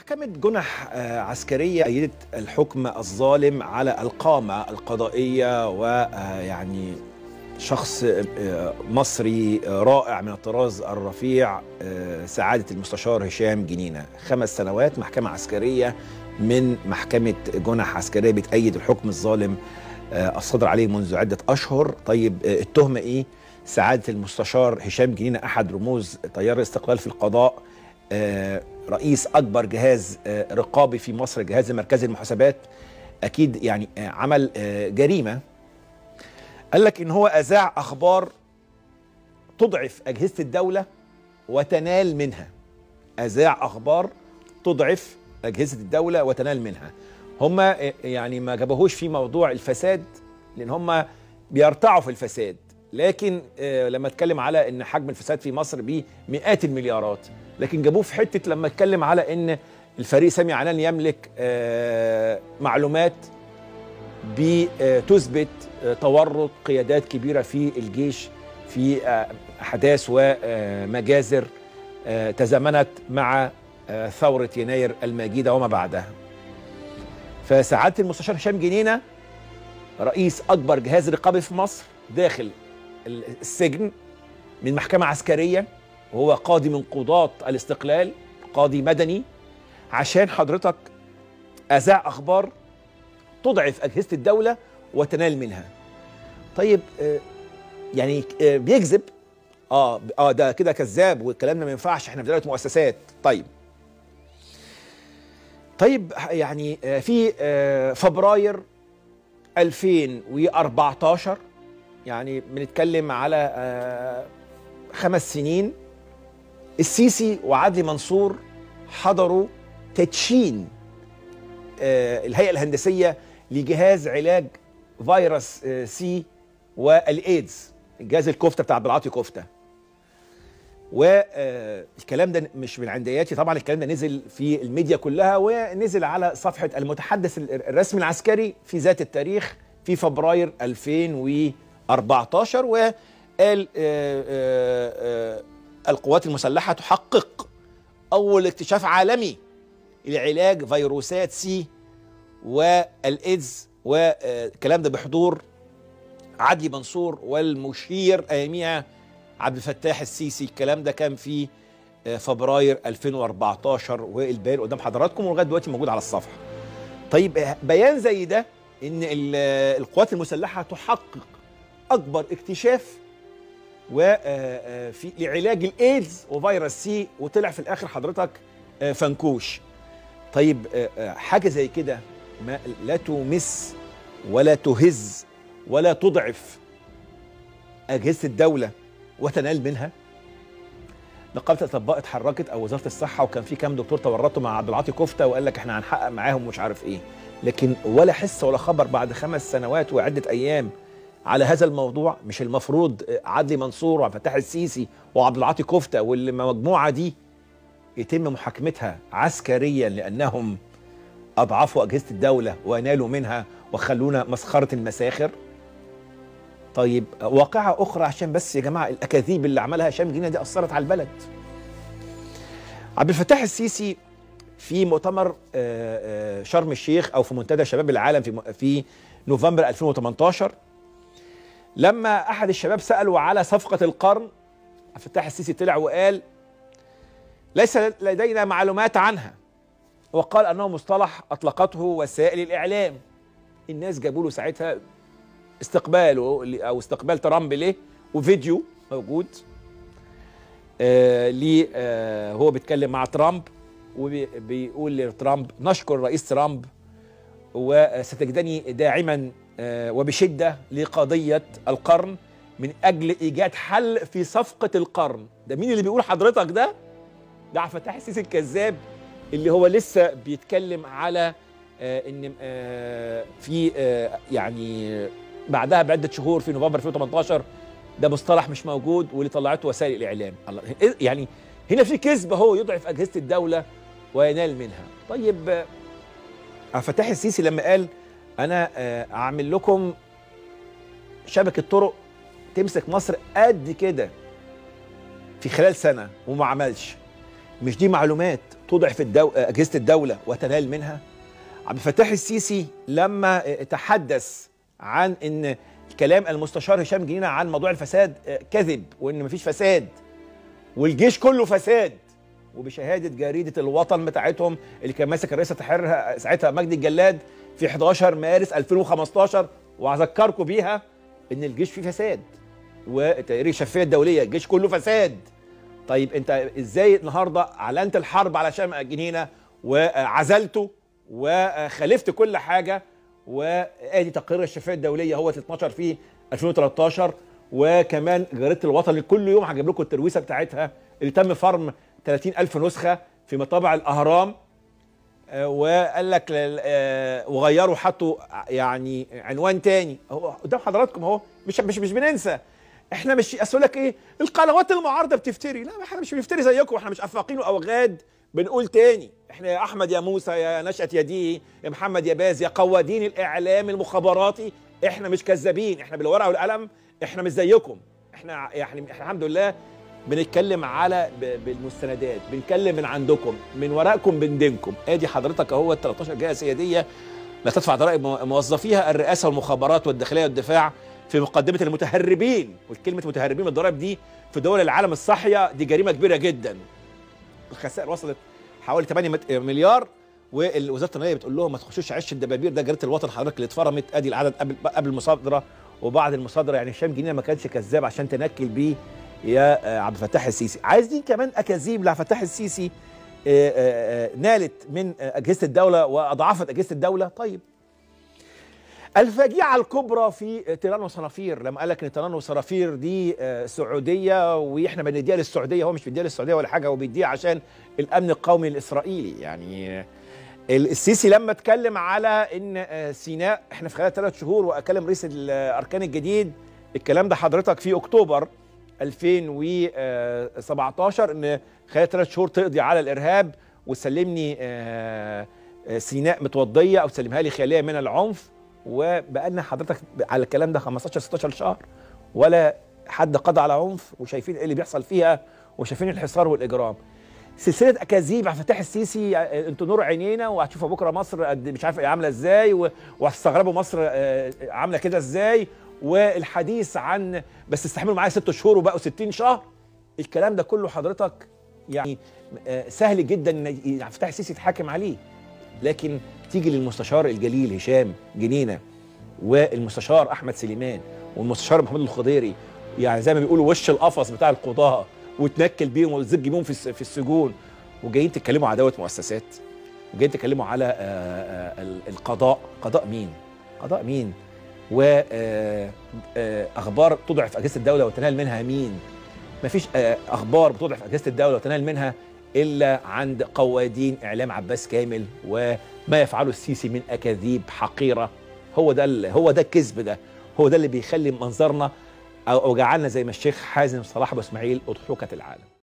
محكمة جنح آه، عسكرية أيدت الحكم الظالم على القامة القضائية ويعني شخص آه، مصري آه، رائع من الطراز الرفيع آه، سعادة المستشار هشام جنينة خمس سنوات محكمة عسكرية من محكمة جنح عسكرية بتأيد الحكم الظالم آه، الصادر عليه منذ عدة أشهر طيب آه، التهمة إيه؟ سعادة المستشار هشام جنينة أحد رموز تيار الاستقلال في القضاء آه، رئيس أكبر جهاز آه، رقابي في مصر جهاز مركزي المحاسبات أكيد يعني آه، عمل آه، جريمة قال لك إن هو أذاع أخبار تضعف أجهزة الدولة وتنال منها أذاع أخبار تضعف أجهزة الدولة وتنال منها هم يعني ما جابوهوش في موضوع الفساد لأن هم بيرتعوا في الفساد لكن آه، لما اتكلم على ان حجم الفساد في مصر بمئات المليارات لكن جابوه في حته لما اتكلم على ان الفريق سامي عنان يملك آه، معلومات بتثبت آه، تورط قيادات كبيره في الجيش في آه، احداث ومجازر آه، تزامنت مع آه، ثوره يناير المجيده وما بعدها. فسعاده المستشار هشام جنينه رئيس اكبر جهاز رقابي في مصر داخل السجن من محكمه عسكريه وهو قاضي من قضاة الاستقلال قاضي مدني عشان حضرتك اذاع اخبار تضعف اجهزه الدوله وتنال منها. طيب آه، يعني آه، بيكذب اه اه ده كده كذاب والكلام ده ما ينفعش احنا في دوله مؤسسات طيب طيب يعني آه، في آه، فبراير 2014 يعني بنتكلم على آه، خمس سنين السيسي وعدلي منصور حضروا تدشين آه، الهيئه الهندسيه لجهاز علاج فيروس آه، سي والايدز الجهاز الكفته بتاع عبد العاطي كفته والكلام ده مش من عندياتي طبعا الكلام ده نزل في الميديا كلها ونزل على صفحه المتحدث الرسمي العسكري في ذات التاريخ في فبراير 2014 وقال آه، آه، آه، القوات المسلحه تحقق اول اكتشاف عالمي لعلاج فيروسات سي والايدز والكلام ده بحضور عدلي منصور والمشير اياميها عبد الفتاح السيسي الكلام ده كان في آه، فبراير 2014 والبيان قدام حضراتكم ولغايه دلوقتي موجود على الصفحه. طيب آه، بيان زي ده ان ال- آه، القوات المسلحه تحقق اكبر اكتشاف وفي لعلاج الايدز وفيروس سي وطلع في الاخر حضرتك آه، فنكوش. طيب آه، آه، حاجه زي كده ما لا تمس ولا تهز ولا تضعف اجهزه الدوله وتنال منها نقابه الاطباء اتحركت او وزاره الصحه وكان في كام دكتور تورطوا مع عبد العاطي كفته وقال لك احنا هنحقق معاهم ومش عارف ايه لكن ولا حس ولا خبر بعد خمس سنوات وعده ايام على هذا الموضوع مش المفروض عدلي منصور وعبد الفتاح السيسي وعبد العاطي كفته والمجموعه دي يتم محاكمتها عسكريا لانهم اضعفوا اجهزه الدوله ونالوا منها وخلونا مسخره المساخر طيب واقعة أخرى عشان بس يا جماعة الأكاذيب اللي عملها هشام جنينة دي أثرت على البلد. عبد الفتاح السيسي في مؤتمر آه، آه، شرم الشيخ أو في منتدى شباب العالم في في نوفمبر 2018 لما أحد الشباب سأله على صفقة القرن عبد الفتاح السيسي طلع وقال ليس لدينا معلومات عنها وقال أنه مصطلح أطلقته وسائل الإعلام الناس جابوا له ساعتها استقباله ل- او استقبال ترامب ليه وفيديو موجود آه ليه آه هو بيتكلم مع ترامب وبيقول لترامب نشكر الرئيس ترامب وستجدني داعما آه وبشده لقضيه القرن من اجل ايجاد حل في صفقه القرن ده مين اللي بيقول حضرتك ده ده عبد الفتاح السيسي الكذاب اللي هو لسه بيتكلم على آه ان آه في آه يعني بعدها بعده شهور في نوفمبر 2018 ده مصطلح مش موجود واللي طلعته وسائل الاعلام الله إيه- يعني هنا في كذب اهو يضعف اجهزه الدوله وينال منها طيب آه، عبد الفتاح السيسي لما قال انا آه، اعمل لكم شبكه طرق تمسك مصر قد كده في خلال سنه وما عملش مش دي معلومات تضعف الدو... اجهزه الدوله وتنال منها عبد الفتاح السيسي لما تحدث عن ان كلام المستشار هشام جنينه عن موضوع الفساد كذب وان مفيش فساد والجيش كله فساد وبشهاده جريده الوطن بتاعتهم اللي كان ماسك الرئيس التحرير ساعتها مجدي الجلاد في 11 مارس 2015 واذكركم بيها ان الجيش فيه فساد وتقرير الشفافيه الدوليه الجيش كله فساد طيب انت ازاي النهارده اعلنت الحرب على هشام جنينه وعزلته وخالفت كل حاجه وادي تقرير الشفافيه الدوليه هو 12 في 2013 وكمان جريده الوطن كل يوم هجيب لكم الترويسه بتاعتها اللي تم فرم 30 ألف نسخة في مطابع الأهرام وقال لك وغيروا حطوا يعني عنوان تاني هو قدام حضراتكم اهو مش مش مش بننسى احنا مش اصل لك ايه القنوات المعارضه بتفتري لا احنا مش بنفتري زيكم احنا مش افاقين واوغاد بنقول تاني احنا يا احمد يا موسى يا نشأة يا دي يا محمد يا باز يا قوادين الاعلام المخابراتي احنا مش كذابين احنا بالورقه والقلم احنا مش زيكم احنا يعني احنا الحمد لله بنتكلم على بالمستندات بنتكلم من عندكم من ورائكم من دينكم ادي حضرتك اهو 13 جهه سياديه لا تدفع ضرائب موظفيها الرئاسه والمخابرات والداخليه والدفاع في مقدمه المتهربين والكلمه متهربين من الضرائب دي في دول العالم الصاحيه دي جريمه كبيره جدا الخسائر وصلت حوالي 8 مليار ووزاره التنميه بتقول لهم ما تخشوش عش الدبابير ده جريده الوطن حضرتك اللي اتفرمت ادي العدد قبل قبل المصادره وبعد المصادره يعني هشام جنينه ما كانش كذاب عشان تنكل بيه يا عبد الفتاح السيسي عايزين كمان اكاذيب لعبد الفتاح السيسي آآ آآ نالت من اجهزه الدوله واضعفت اجهزه الدوله طيب الفاجعه الكبرى في تيران وصنافير لما قال لك ان تيران وصنافير دي سعوديه واحنا بنديها للسعوديه هو مش بيديها للسعوديه ولا حاجه هو بيديها عشان الامن القومي الاسرائيلي يعني السيسي لما اتكلم على ان سيناء احنا في خلال ثلاث شهور واكلم رئيس الاركان الجديد الكلام ده حضرتك في اكتوبر 2017 ان خلال ثلاث شهور تقضي على الارهاب وتسلمني سيناء متوضيه او تسلمها لي خاليه من العنف وبقالنا حضرتك على الكلام ده 15 16 شهر ولا حد قضى على عنف وشايفين ايه اللي بيحصل فيها وشايفين الحصار والاجرام سلسله اكاذيب عبد الفتاح السيسي انتوا نور عينينا وهتشوفوا بكره مصر قد مش عارف عامله ازاي وهتستغربوا مصر عامله كده ازاي والحديث عن بس استحملوا معايا ست شهور وبقوا 60 شهر الكلام ده كله حضرتك يعني سهل جدا ان عبد الفتاح السيسي يتحاكم عليه لكن تيجي للمستشار الجليل هشام جنينه والمستشار احمد سليمان والمستشار محمود الخضيري يعني زي ما بيقولوا وش القفص بتاع القضاه وتنكل بيهم وتزج بيهم في في السجون وجايين تتكلموا على دوله مؤسسات وجايين تتكلموا على القضاء قضاء مين قضاء مين واخبار تضعف اجهزه الدوله وتنال منها مين مفيش اخبار بتضعف اجهزه الدوله وتنال منها الا عند قوادين اعلام عباس كامل وما يفعله السيسي من اكاذيب حقيره هو ده هو ده الكذب ده هو ده اللي بيخلي منظرنا او جعلنا زي ما الشيخ حازم صلاح ابو اسماعيل اضحوكه العالم